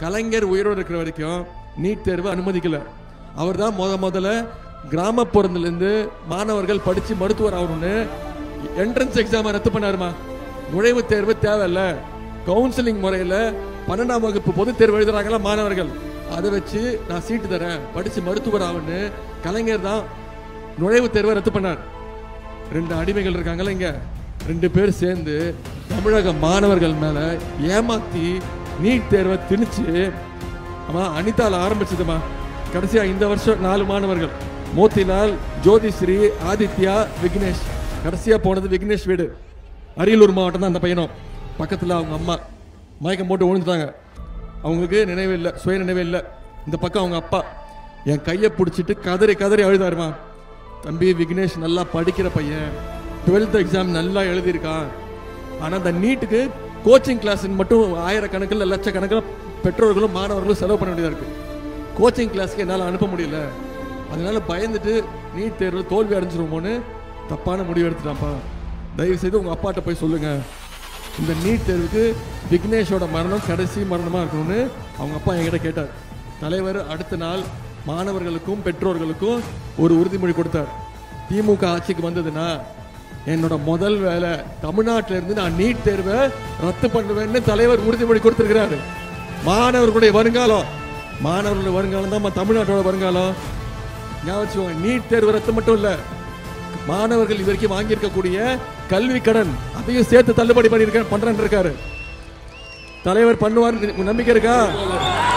கலைஞர் உயிரோடு இருக்கிற வரைக்கும் நீட் தேர்வு அனுமதிக்கல அவர் தான் முத முதல்ல கிராமப்புறத்துலேருந்து மாணவர்கள் படித்து மருத்துவர் ஆகணும்னு என்ட்ரன்ஸ் எக்ஸாமை ரத்து பண்ணாருமா நுழைவுத் தேர்வு தேவையில்ல கவுன்சிலிங் முறையில் பன்னெண்டாம் வகுப்பு பொதுத் தேர்வு எழுதுறாங்களா மாணவர்கள் அதை வச்சு நான் சீட்டு தரேன் படித்து மருத்துவர் ஆகணும்னு கலைஞர் தான் நுழைவுத் தேர்வை ரத்து பண்ணார் ரெண்டு அடிமைகள் இருக்காங்கல்ல இங்க ரெண்டு பேர் சேர்ந்து தமிழக மாணவர்கள் மேல ஏமாத்தி நீட் தேர்வை திணிச்சு ஆமா அனிதால ஆரம்பிச்சதுமா கடைசியா இந்த வருஷம் நாலு மாணவர்கள் மோத்திலால் ஜோதிஸ்ரீ ஆதித்யா விக்னேஷ் கடைசியா போனது விக்னேஷ் வீடு அரியலூர் மாவட்டம் தான் அந்த பையனும் பக்கத்துல அவங்க அம்மா மயக்கம் போட்டு விழுந்துட்டாங்க அவங்களுக்கு நினைவு இல்லை சுய நினைவே இல்லை இந்த பக்கம் அவங்க அப்பா என் கையை பிடிச்சிட்டு கதறி கதறி அழுதாருமா தம்பி விக்னேஷ் நல்லா படிக்கிற பையன் டுவெல்த் எக்ஸாம் நல்லா எழுதியிருக்கான் ஆனால் அந்த நீட்டுக்கு கோச்சிங் கிளாஸ் மட்டும் ஆயிரக்கணக்கில் லட்சக்கணக்கில் பெற்றோர்களும் மாணவர்களும் செலவு பண்ண வேண்டியதாக இருக்கு கோச்சிங் கிளாஸ்க்கு என்னால் அனுப்ப முடியல அதனால பயந்துட்டு நீட் தேர்வு தோல்வி அடைஞ்சிருமோன்னு தப்பான முடிவு எடுத்துட்டான்ப்பா தயவு செய்து உங்கள் அப்பாட்ட போய் சொல்லுங்க இந்த நீட் தேர்வுக்கு விக்னேஷோட மரணம் கடைசி மரணமாக இருக்கணும்னு அவங்க அப்பா என்கிட்ட கேட்டார் தலைவர் அடுத்த நாள் மாணவர்களுக்கும் பெற்றோர்களுக்கும் ஒரு உறுதிமொழி கொடுத்தார் திமுக ஆட்சிக்கு வந்ததுன்னா என்னோட முதல் வேலை தமிழ்நாட்டில இருந்து நான் நீட் தேர்வை ரத்து பண்ணுவேன்னு தலைவர் உறுதிமொழி கொடுத்திருக்கிறாரு மாணவர்களுடைய வருங்காலம் மாணவர்களுடைய வருங்காலம் தான் நம்ம தமிழ்நாட்டோட வருங்காலம் ஞாபகம் வச்சுக்கோங்க நீட் தேர்வு ரத்து மட்டும் இல்ல மாணவர்கள் இது வரைக்கும் வாங்கியிருக்கக்கூடிய கல்வி கடன் அதையும் சேர்த்து தள்ளுபடி பண்ணியிருக்க பண்றேன்னு இருக்காரு தலைவர் பண்ணுவார் நம்பிக்கை இருக்கா